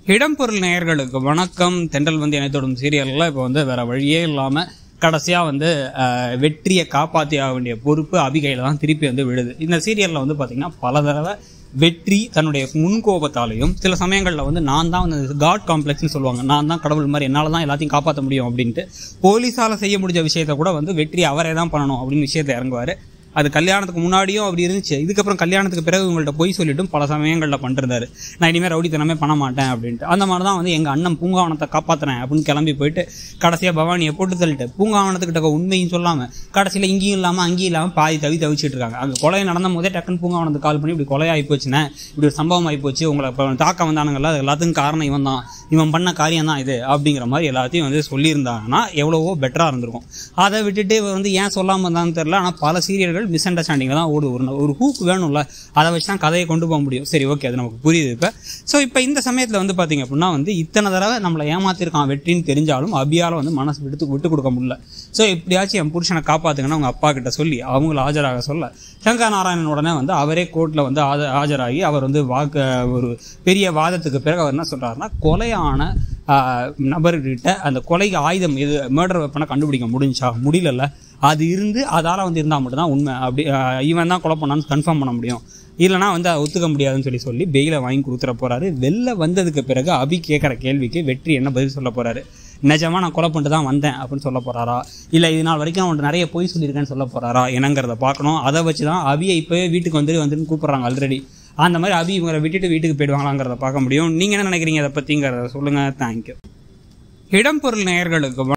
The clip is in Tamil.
இடம்பொருள் நேயர்களுக்கு வணக்கம் தென்றல் வந்து இணைத்தோடும் சீரியலில் இப்போ வந்து வேற வழியே இல்லாமல் கடைசியாக வந்து அஹ், வெற்றியை காப்பாற்றி ஆக வேண்டிய பொறுப்பு அபிகையில் தான் திருப்பி வந்து விழுது இந்த சீரியலில் வந்து பார்த்திங்கன்னா பல தடவை வெற்றி தன்னுடைய முன்கோபத்தாலையும் சில சமயங்களில் வந்து நான் தான் வந்து காட் காம்ப்ளெக்ஸ்னு சொல்லுவாங்க நான் தான் கடவுள் மாதிரி என்னால் தான் எல்லாத்தையும் காப்பாற்ற முடியும் அப்படின்ட்டு போலீஸால் செய்ய முடிஞ்ச விஷயத்தை கூட வந்து வெற்றி அவரே தான் பண்ணணும் அப்படின்னு விஷயத்தை இறங்குவார் அது கல்யாணத்துக்கு முன்னாடியும் அப்படி இருந்துச்சு இதுக்கப்புறம் கல்யாணத்துக்கு பிறகு உங்கள்ட்ட போய் சொல்லிட்டும் பல சமயங்களில் பண்ணிருந்தாரு நான் இனிமேல் ரவுடித்தனமே பண்ண மாட்டேன் அப்படின்ட்டு அந்த மாதிரி தான் வந்து எங்கள் அண்ணன் பூங்காவனத்தை காப்பாற்றுறேன் அப்படின்னு கிளம்பி போயிட்டு கடைசியாக பவானியை போட்டு தள்ளிட்டு பூங்காவனத்துக்கிட்ட உண்மையும் சொல்லாமல் கடைசியில் இங்கேயும் இல்லாமல் அங்கேயும் இல்லாமல் பாதி தவி தவிச்சிட்டு இருக்காங்க அங்கே கொலை நடந்த போதே டக்குன்னு பூங்காவனத்துக்கு கால் பண்ணி இப்படி கொலையாகி போச்சுண்ணே இப்படி ஒரு சம்பவம் ஆகி போச்சு உங்களை இப்போ தாக்க வந்தானுங்கல்ல அது எல்லாத்துக்கும் காரணம் இவன் தான் இவன் பண்ண காரியம் தான் இது அப்படிங்கிற மாதிரி எல்லாத்தையும் வந்து சொல்லியிருந்தாங்கன்னா எவ்வளவோ பெட்டராக இருந்திருக்கும் அதை விட்டுட்டு இவர் வந்து ஏன் சொல்லாமல் இருந்தான்னு தெரியல ஆனால் பல சீரியல்கள் மிஸ் அண்டர்ஸ்டாண்டிங்கில் தான் ஓடு ஒரு ஒரு ஹூக் வேணும்ல அதை வச்சு தான் கதையை கொண்டு போக முடியும் சரி ஓகே அது நமக்கு புரியுது இப்போ ஸோ இப்போ இந்த சமயத்தில் வந்து பார்த்தீங்க அப்படின்னா வந்து இத்தனை தடவை நம்மளை ஏமாத்திருக்கான் வெற்றின்னு தெரிஞ்சாலும் அபியால வந்து மனசு விட்டு விட்டு கொடுக்க முடியல ஸோ எப்படியாச்சும் என் புருஷனை காப்பாற்றுங்கன்னு அவங்க அப்பா கிட்ட சொல்லி அவங்கள ஆஜராக சொல்ல சங்கர் நாராயணன் உடனே வந்து அவரே கோர்ட்டில் வந்து ஆஜ ஆஜராகி அவர் வந்து வாக்கு ஒரு பெரிய வாதத்துக்கு பிறகு அவர் என்ன சொல்றாருன்னா கொலையான ஆஹ், நபர்கிட்ட அந்த கொலை ஆயுதம் எது மர்டர் வெப்பனை கண்டுபிடிக்க முடிஞ்சா முடியலல்ல அது இருந்து அதால் வந்து இருந்தால் மட்டும்தான் உண்மை அப்படி ஆஹ், இவன் தான் கொலை பண்ணான்னு கன்ஃபார்ம் பண்ண முடியும் இல்லைனா வந்து அதை ஒத்துக்க முடியாதுன்னு சொல்லி சொல்லி பெயிலை வாங்கி கொடுத்துட போறாரு வெளில வந்ததுக்கு பிறகு அபி கேட்குற கேள்விக்கு வெற்றி என்ன பதில் சொல்ல போறாரு நிஜமா நான் கொலை பண்ணிட்டு தான் வந்தேன் அப்படின்னு சொல்ல போறாரா இல்லை இது நாள் வரைக்கும் அவன்கிட்ட நிறைய பொய் சொல்லியிருக்கேன்னு சொல்ல போறாரா என்னங்கிறத பார்க்கணும் அதை வச்சு தான் அபியை இப்போவே வீட்டுக்கு வந்து வந்துன்னு கூப்பிட்றாங்க ஆல்ரெடி அந்த மாதிரி அபி இவங்களை விட்டுட்டு வீட்டுக்கு போயிடுவாங்களாங்கிறத பார்க்க முடியும் நீங்கள் என்ன நினைக்கிறீங்க அதை பற்றிங்கிறத சொல்லுங்கள் தேங்க்யூ இடம்பொருள் நேயர்களுக்கு